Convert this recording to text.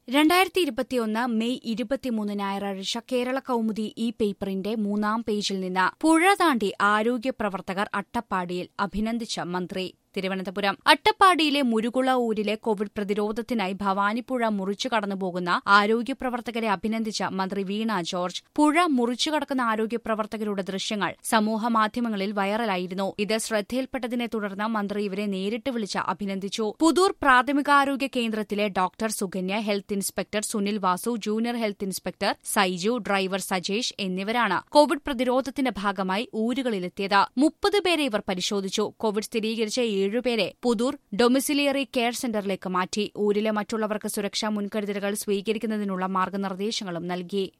രണ്ടായിരത്തി ഇരുപത്തിയൊന്ന് മെയ് ഇരുപത്തിമൂന്ന് ഞായറാഴ്ച കേരള കൗമുദി ഈ പേപ്പറിന്റെ മൂന്നാം പേജിൽ നിന്ന് പുഴ താണ്ടി ആരോഗ്യ പ്രവർത്തകർ അട്ടപ്പാടിയിൽ അഭിനന്ദിച്ച മന്ത്രി തിരുവനന്തപുരം അട്ടപ്പാടിയിലെ മുരുകുള ഊരിലെ കോവിഡ് പ്രതിരോധത്തിനായി ഭവാനിപ്പുഴ മുറിച്ചു കടന്നുപോകുന്ന ആരോഗ്യ പ്രവർത്തകരെ അഭിനന്ദിച്ച മന്ത്രി വീണ ജോർജ് പുഴ മുറിച്ചു കടക്കുന്ന ആരോഗ്യ പ്രവർത്തകരുടെ ദൃശ്യങ്ങൾ സമൂഹ മാധ്യമങ്ങളിൽ വൈറലായിരുന്നു ഇത് ശ്രദ്ധയിൽപ്പെട്ടതിനെ തുടർന്ന് മന്ത്രി ഇവരെ നേരിട്ട് വിളിച്ച് അഭിനന്ദിച്ചു പുതൂർ പ്രാഥമികാരോഗ്യ കേന്ദ്രത്തിലെ doctor Sukanya health inspector Sunil Vasu junior health inspector Saiju driver Sajesh എന്നിവരാണ് കോവിഡ് പ്രതിരോധത്തിന്റെ ഭാഗമായി ഊരുകളിലെത്തിയത് മുപ്പത് പേരെ ഇവർ പരിശോധിച്ചു കോവിഡ് സ്ഥിരീകരിച്ച ഏഴുപേരെ പുതൂർ ഡൊമിസിലിയറി കെയർ സെന്ററിലേക്ക് മാറ്റി ഊരിലെ മറ്റുള്ളവർക്ക് സുരക്ഷാ മുൻകരുതലുകൾ സ്വീകരിക്കുന്നതിനുള്ള മാർഗനിർദ്ദേശങ്ങളും നൽകി